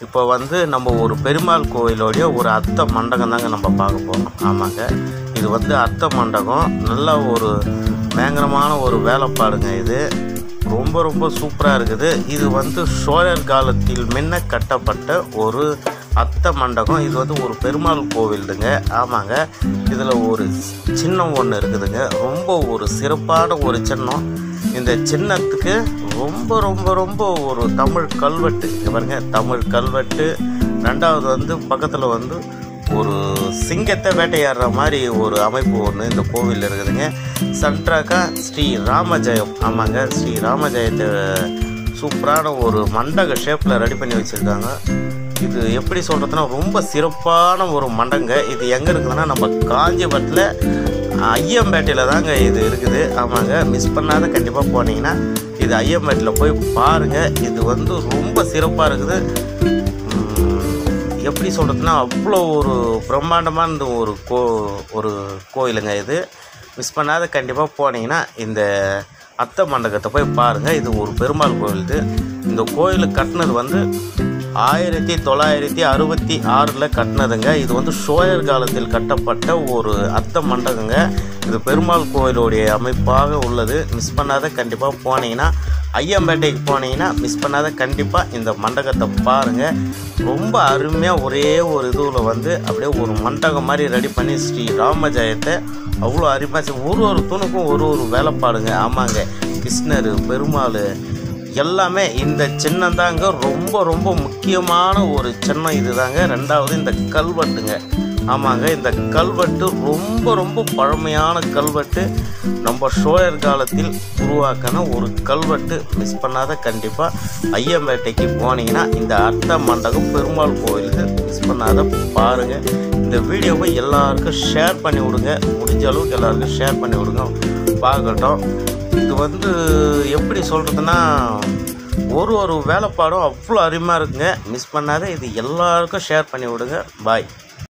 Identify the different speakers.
Speaker 1: இப்போ வந்து நம்ம ஒரு பெருமாள் கோயிலோடைய ஒரு அத்தை மண்டபம் தாங்க நம்ம பார்க்க போகிறோம் ஆமாங்க இது வந்து அத்தை மண்டபம் நல்ல ஒரு பயங்கரமான ஒரு வேலைப்பாடுங்க இது ரொம்ப ரொம்ப சூப்பராக இருக்குது இது வந்து சோழர் காலத்தில் முன்ன கட்டப்பட்ட ஒரு அத்தை மண்டபம் இது வந்து ஒரு பெருமாள் கோவிலுங்க ஆமாங்க இதில் ஒரு சின்னம் ஒன்று இருக்குதுங்க ரொம்ப ஒரு சிறப்பான ஒரு சின்னம் இந்த சின்னத்துக்கு ரொம்ப ரொம்ப ரொம்ப ஒரு தமிழ் கல்வெட்டு இங்க பாருங்க தமிழ் கல்வெட்டு ரெண்டாவது வந்து பக்கத்தில் வந்து ஒரு சிங்கத்தை வேட்டையாடுற மாதிரி ஒரு அமைப்பு ஒன்று இந்த கோவில் இருக்குதுங்க சன்ட்ராக்கா ஸ்ரீ ராமஜெயம் ஆமாங்க ஸ்ரீ ராமஜெயத்தை சூப்பரான ஒரு மண்டக ஷேப்பில் ரெடி பண்ணி வச்சுருக்காங்க இது எப்படி சொல்கிறதுனா ரொம்ப சிறப்பான ஒரு மண்டங்க இது எங்கே இருக்குதுன்னா நம்ம காஞ்சிபுரத்தில் ஐயம்பேட்டையில் தாங்க இது இருக்குது ஆமாங்க மிஸ் பண்ணாத கண்டிப்பாக போனீங்கன்னா இது ஐயம்பேட்டையில் போய் பாருங்கள் இது வந்து ரொம்ப சிறப்பாக இருக்குது உம், எப்படி சொல்கிறதுனா அவ்வளோ ஒரு பிரம்மாண்டமான இந்த ஒரு கோ ஒரு கோயிலுங்க இது மிஸ் பண்ணாத கண்டிப்பாக போனீங்கன்னா இந்த அத்தை மண்டபத்தை போய் பாருங்கள் இது ஒரு பெருமாள் கோயில் இது இந்த கோயில் கட்டினது வந்து ஆயிரத்தி தொள்ளாயிரத்தி அறுபத்தி ஆறில் கட்டினதுங்க இது வந்து சோழர் காலத்தில் கட்டப்பட்ட ஒரு அத்தை மண்டபங்க இது பெருமாள் கோயிலுடைய அமைப்பாக உள்ளது மிஸ் பண்ணாத கண்டிப்பாக போனீங்கன்னா ஐயம்பேட்டைக்கு போனீங்கன்னா மிஸ் பண்ணாத கண்டிப்பாக இந்த மண்டபத்தை பாருங்கள் ரொம்ப அருமையாக ஒரே ஒரு இதுவில் வந்து அப்படியே ஒரு மண்டபம் மாதிரி ரெடி பண்ணி ஸ்ரீ ராமஜெயத்தை அவ்வளோ அருமையாக செய்~ ஒரு ஒரு தூணுக்கும் ஒரு ஒரு வேலைப்பாடுங்க ஆமாங்க கிருஷ்ணர் பெருமாள் எல்லாமே இந்த சின்னம் தாங்க ரொம்ப ரொம்ப முக்கியமான ஒரு சின்னம் இதுதாங்க ரெண்டாவது இந்த கல்வெட்டுங்க ஆமாங்க இந்த கல்வெட்டு ரொம்ப ரொம்ப பழமையான கல்வெட்டு நம்ம சோழர் காலத்தில் உருவாக்கின ஒரு கல்வெட்டு மிஸ் பண்ணாத கண்டிப்பாக ஐயம்பேட்டைக்கு போனீங்கன்னா இந்த அர்த்த மண்டபம் பெருமாள் கோயிலுக்கு மிஸ் பண்ணாத பாருங்கள் இந்த வீடியோவை எல்லாருக்கும் ஷேர் பண்ணி விடுங்க முடிஞ்ச அளவுக்கு எல்லாருக்கும் ஷேர் பண்ணி விடுங்க பார்க்கட்டும் இது வந்து எப்படி சொல்கிறதுனா ஒரு ஒரு வேலைப்பாடும் அவ்வளோ அருமையாக இருக்குங்க மிஸ் பண்ணாத இது எல்லாருக்கும் ஷேர் பண்ணி விடுங்க பாய்